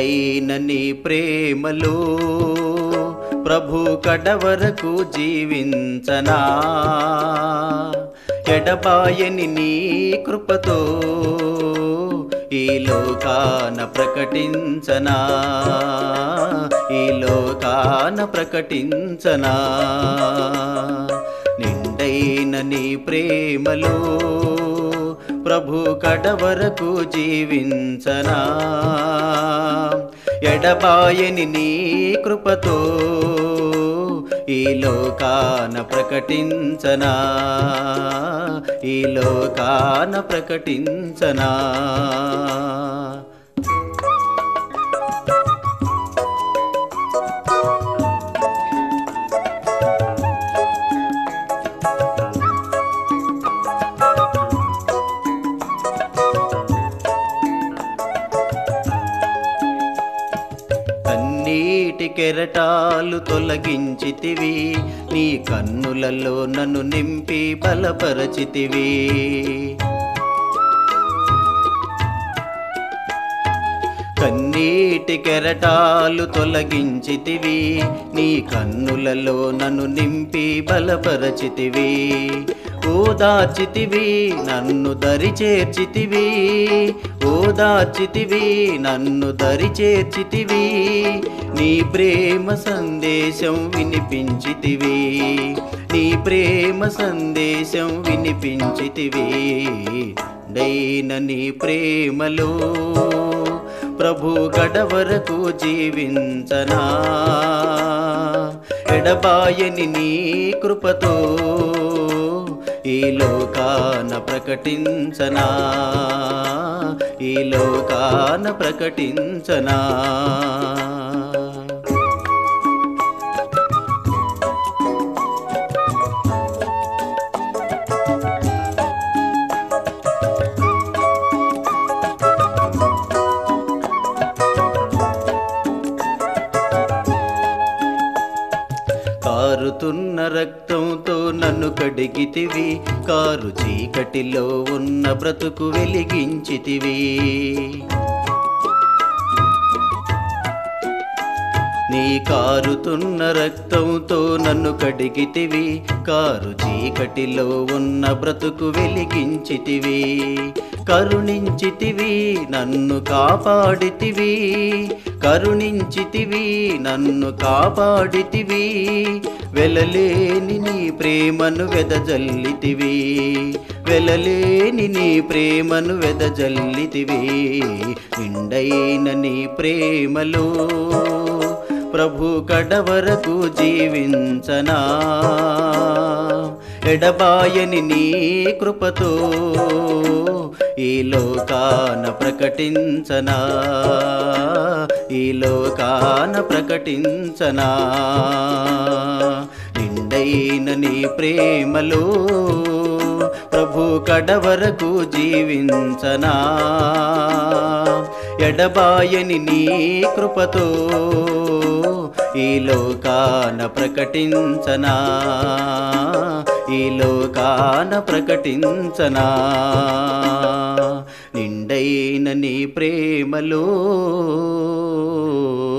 నిండైన నీ ప్రేమలో ప్రభు కడవరకు జీవించనా ఎడబాయని నీ కృపతో ఈ లోకాన ప్రకటించనా ఈ లోకాన ప్రకటించనా నిండైన నీ ప్రేమలో ప్రభు కడవరకు జీవించనా ఎడబాయని నీ కృపతో ఈ లోకాన ప్రకటించనా ఈ లోకాన ప్రకటించనా కన్నీటి కెరటాలు తొలగించితివి నీ కన్నులలో నన్ను నింపి బలపరచితివి కన్నీటి కెరటాలు తొలగించితివి నీ కన్నులలో నన్ను నింపి బలపరచితివి ఓదార్చితివి నన్ను దరి చేర్చితివి ఓదార్చితివి నన్ను దరి చేర్చితివి నీ ప్రేమ సందేశం వినిపించితివి నీ ప్రేమ సందేశం వినిపించితివి డైన నీ ప్రేమలో ప్రభు గడవరకు జీవించనా ఎడబాయని నీ కృపతో ఈ లోకాన ప్రకటించనా ఈ లోకాన ప్రకటించనా కారుతున్న రక్తంతో నన్ను కడిగితివి కారు చీకటిలో ఉన్న బ్రతుకు వెలిగించితివి నీ కారుతున్న రక్తంతో నన్ను కడిగితివి కారు చీకటిలో ఉన్న బ్రతుకు వెలిగించితివి కరుణించితివి నన్ను కాపాడితివి కరుణించితివి నన్ను కాపాడితివి వెలలేని నీ ప్రేమను వెదజల్లితివి వెలలేని నీ ప్రేమను వెదజల్లితివి నిండైన నీ ప్రేమలో ప్రభు కడవరకు జీవించనా ఎడబాయని నీ కృపతో ఈ లోకాన ప్రకటించనా ఈ లోకాన ప్రకటించనా నిండైన నీ ప్రేమలో ప్రభు కడవరకు జీవించనా ఎడబాయని నీ కృపతో ఈ లోకాన ప్రకటించనా ఈ లోకాన ప్రకటించనా నిండైన నీ ప్రేమలో